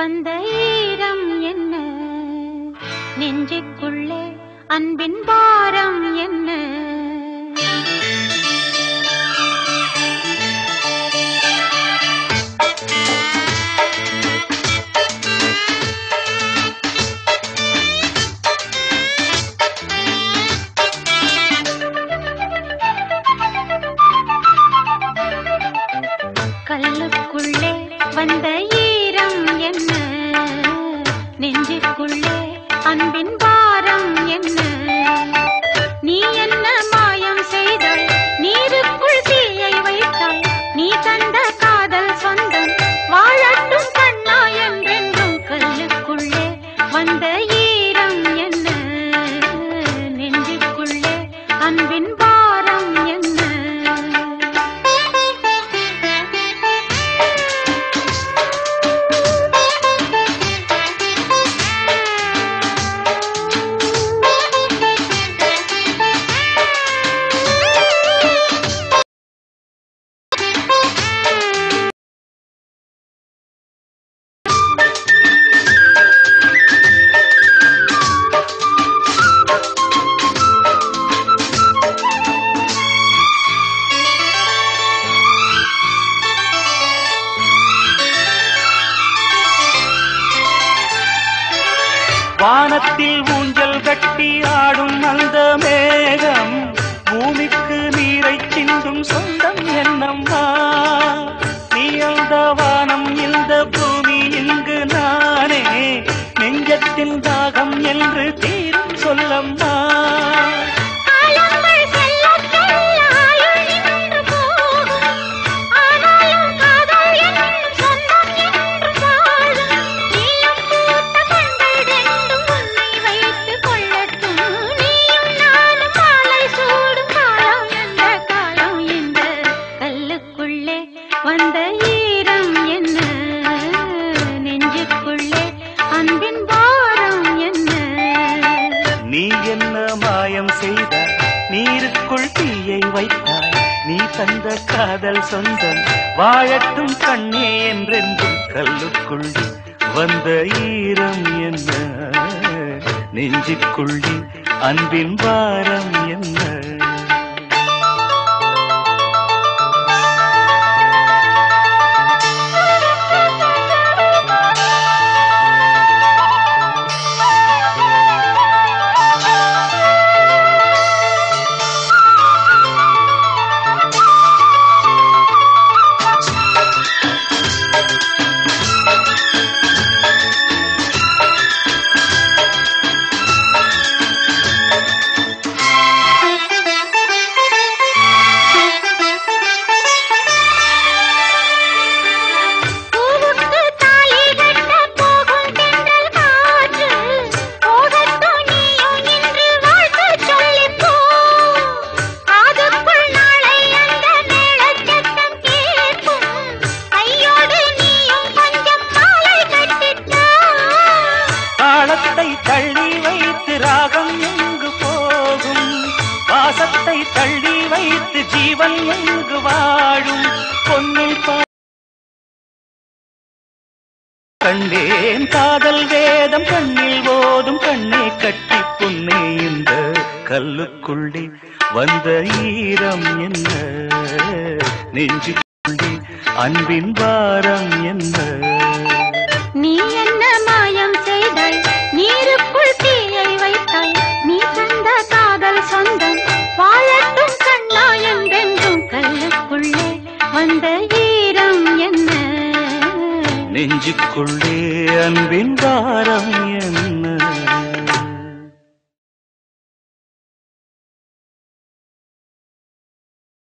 வந்த ஈரம் என்ன நெஞ்சுக்குள்ளே அன்பின் பாரம் என்ன கல்லுக்குள்ளே வந்த ஈரம் என்ன நெஞ்சுக்குள்ளே அன்பின் பாரம் என்ன நீ என்ன மாயம் செய்தாய் நீருக்குள் தீயை வைத்தாய் நீ தந்த காதல் சொந்தம் வாழட்டும் கண்ணா என்றென்றும் கல்லுக்குள்ளே வந்த ஈரம் என்ன நெஞ்சுக்குள்ளே அன்பின் பாரம் என்ன வானத்தில் ஊஞ்சல் கட்டி ஆடும் அந்த மேகம் பூமிக்கு நீரை சிந்தும் சொந்தம் என்னம்மா நீ அந்த வானம் இந்த பூமி இங்கு நானே நெஞ்சத்தின் தாகம் என்று தீரும் சொல்லம்மா காலங்கள் செல்லச் செல்ல ஆயுள் நின்று போகும். ஆனாலும் காதல் என்னும் சொந்தம் என்று வாழும். நீயும் பூத்த கண்கள் ரெண்டும் உன்னை வைத்துக் கொள்ளட்டும். நீயும் நானும் மாலை சூடும் காலம் எந்த காலம் எந்த கல்லுக்குள்ளே வந்த ஈரம் என்ன நெஞ்சுக்குள்ளே அன்பின் பாரம் என்ன நீ என்ன மாயம் செய்தாய் நீருக்குள் தீயை வைத்தாய் நீ தந்த காதல் சொந்தம் வாழட்டும் கண்ணே என்றென்றும் கல்லுக்குள்ளே வந்த ஈரம் என்ன நெஞ்சுக்குள்ளே அன்பின் பாரம் என்ன பூவுக்கு தாலி கட்டப் போகும் தென்றல் காற்று, போகட்டும் நீயும் இன்று வாழ்த்துச் சொல்லிப் போ. காதுக்குள் நாளை அந்த மேளச்சத்தம் கேட்கும். கையோடு நீயும் கொஞ்சம் மாலை கட்டித்தா. தாளத்தை தள்ளி வைத்து ராகம் எங்கு போகும் வாசத்தை தள்ளி வைத்து ஜீவன் எங்கு வாழும் பொன்னில் பா கண்டேன் காதல் வேதம் கண்ணில் ஓதும் கண்ணே கட்டி பொன்னே இந்த கல்லுக்குள்ளே வந்த ஈரம் என்ன நெஞ்சுக்குள்ளே அன்பின் பாரம் என்ன நீ என்ன மாயம் செய்தாய் நீருக்குள் தீயை வைத்தாய் நீ தந்த காதல் சொந்தம் வாழட்டும் கண்ணா என்றென்றும் கல்லுக்குள்ளே வந்த ஈரம் என்ன நெஞ்சுக்குள்ளே அன்பின் பாரம்